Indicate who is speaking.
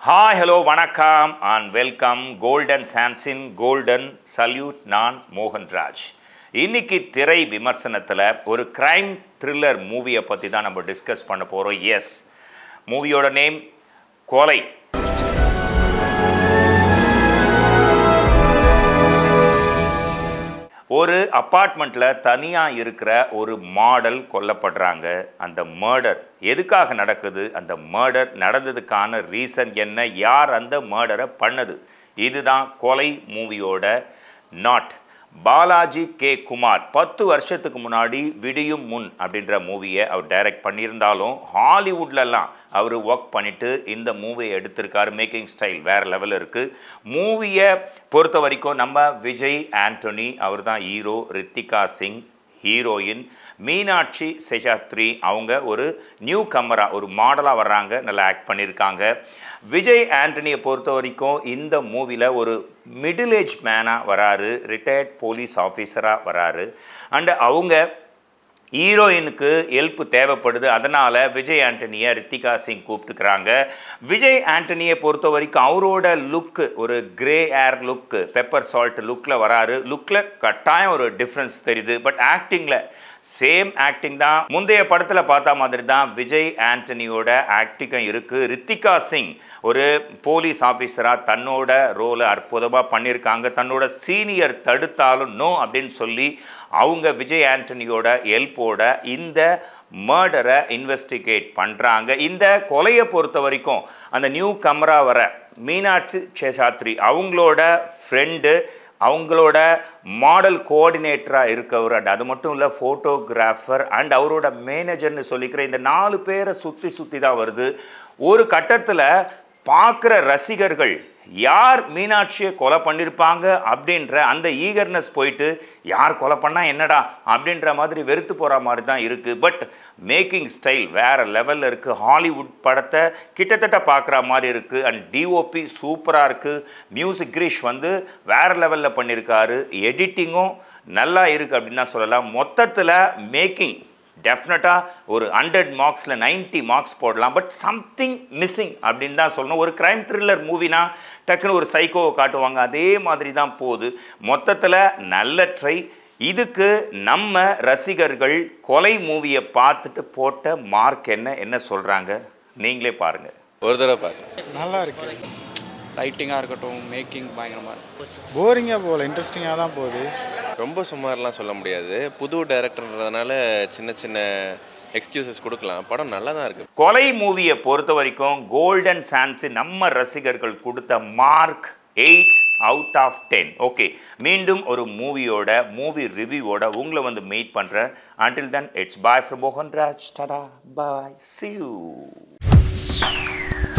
Speaker 1: hi hello வணக்கம் and welcome golden சான்சின் golden salute நான் மோகன்ராஜ் இன்னைக்கு திரை விமர்சனத்தில் ஒரு கிரைம் த்ரில்லர் மூவியை பற்றி தான் நம்ம டிஸ்கஸ் பண்ண போகிறோம் எஸ் மூவியோட நேம் கொலை ஒரு அப்பார்ட்மெண்ட்டில் தனியாக இருக்கிற ஒரு மாடல் கொல்லப்படுறாங்க அந்த மர்டர் எதுக்காக நடக்குது அந்த மர்டர் நடந்ததுக்கான ரீசன் என்ன யார் அந்த மர்டரை பண்ணது இதுதான் கொலை மூவியோட நாட் பாலாஜி கே குமார் பத்து வருஷத்துக்கு முன்னாடி விடியும் முன் அப்படின்ற மூவியை அவர் டைரக்ட் பண்ணியிருந்தாலும் ஹாலிவுட்லலாம் அவர் ஒர்க் பண்ணிட்டு இந்த மூவியை எடுத்திருக்காரு மேக்கிங் ஸ்டைல் வேறு லெவலில் இருக்குது மூவியை பொறுத்த வரைக்கும் நம்ம விஜய் ஆண்டனி அவர் தான் ஹீரோ ரித்திகா சிங் ஹீரோயின் மீனாட்சி சேஷாத்ரி அவங்க ஒரு நியூ கமரா ஒரு மாடலாக வர்றாங்க நல்லா ஆக்ட் பண்ணியிருக்காங்க விஜய் ஆண்டனியை பொறுத்த வரைக்கும் இந்த மூவியில் ஒரு மிடில் ஏஜ் மேனாக வராரு ரிட்டையர்ட் போலீஸ் ஆஃபீஸராக வராரு அண்டு அவங்க ஹீரோயினுக்கு ஹெல்ப் தேவைப்படுது அதனால் விஜய் ஆண்டனியை ரித்திகா சிங் கூப்பிட்டுக்கிறாங்க விஜய் ஆண்டனியை பொறுத்த வரைக்கும் அவரோட லுக்கு ஒரு grey hair look pepper salt லுக்கில் வராரு லுக்கில் கட்டாயம் ஒரு டிஃப்ரென்ஸ் தெரியுது பட் ஆக்டிங்கில் சேம் ஆக்டிங் தான் முந்தைய படத்தில் பார்த்த மாதிரி தான் விஜய் ஆண்டனியோட ஆக்டிங்கும் இருக்குது ரித்திகா சிங் ஒரு போலீஸ் ஆஃபீஸராக தன்னோட ரோலை அற்புதமாக பண்ணியிருக்காங்க தன்னோட சீனியர் தடுத்தாலும் நோ அப்படின்னு சொல்லி அவங்க விஜய் ஆண்டனியோட ஹெல்ப்போட இந்த மர்டரை இன்வெஸ்டிகேட் பண்ணுறாங்க இந்த கொலையை பொறுத்த வரைக்கும் அந்த நியூ கமரா வர மீனாட்சி சேஷாத்ரி அவங்களோட ஃப்ரெண்டு அவங்களோட மாடல் கோஆர்டினேட்டராக இருக்கவர் அண்ட் அது மட்டும் இல்லை ஃபோட்டோகிராஃபர் அண்ட் அவரோட மேனேஜர்னு சொல்லிக்கிற இந்த நாலு பேரை சுற்றி சுற்றி தான் வருது ஒரு கட்டத்தில் பார்க்குற ரசிகர்கள் யார் மீனாட்சியை கொலை பண்ணியிருப்பாங்க அப்படின்ற அந்த ஈகர்னஸ் போயிட்டு யார் கொலை பண்ணால் என்னடா அப்படின்ற மாதிரி வெறுத்து போகிற மாதிரி தான் இருக்குது பட் மேக்கிங் ஸ்டைல் வேறு லெவலில் இருக்குது ஹாலிவுட் படத்தை கிட்டத்தட்ட பார்க்குற மாதிரி இருக்குது அண்ட் டிஓபி சூப்பராக இருக்குது மியூசிக் கிரீஷ் வந்து வேறு லெவலில் பண்ணியிருக்காரு எடிட்டிங்கும் நல்லா இருக்குது அப்படின்னு தான் சொல்லலாம் மொத்தத்தில் மேக்கிங் டெஃபினட்டாக ஒரு ஹண்ட்ரட் மார்க்ஸில் நைன்ட்டி மார்க்ஸ் போடலாம் பட் சம்திங் மிஸ்ஸிங் அப்படின்னு தான் சொல்லணும் ஒரு க்ரைம் த்ரில்லர் மூவினா டக்குன்னு ஒரு சைக்கோவை காட்டுவாங்க அதே மாதிரி தான் போகுது மொத்தத்தில் நல்ல ட்ரை இதுக்கு நம்ம ரசிகர்கள் கொலை மூவியை பார்த்துட்டு போட்ட மார்க் என்ன என்ன சொல்கிறாங்க நீங்களே பாருங்கள்
Speaker 2: ஒரு தடவை பார்க்கலாம்
Speaker 3: நல்லா இருக்கு
Speaker 4: ரைட்டிங்காக இருக்கட்டும் மேக்கிங் பயங்கரமாக இருக்கும்
Speaker 3: போரிங்காக போகல இன்ட்ரெஸ்டிங்காக தான் போகுது
Speaker 2: ரொம்ப சுமார்லாம் சொல்ல முடியாது புது டைரக்டர்ன்றதுனால சின்ன சின்ன எக்ஸ்கியூசஸ் கொடுக்கலாம் படம் நல்லா தான் இருக்குது
Speaker 1: கொலை மூவியை பொறுத்த வரைக்கும் கோல்டன் சான்ஸ் நம்ம ரசிகர்கள் கொடுத்த mark eight out of ten okay மீண்டும் ஒரு மூவியோட மூவி ரிவ்யூவோட உங்களை வந்து மீட் பண்ணுறேன் until then it's bye from Mohanraj tata bye C you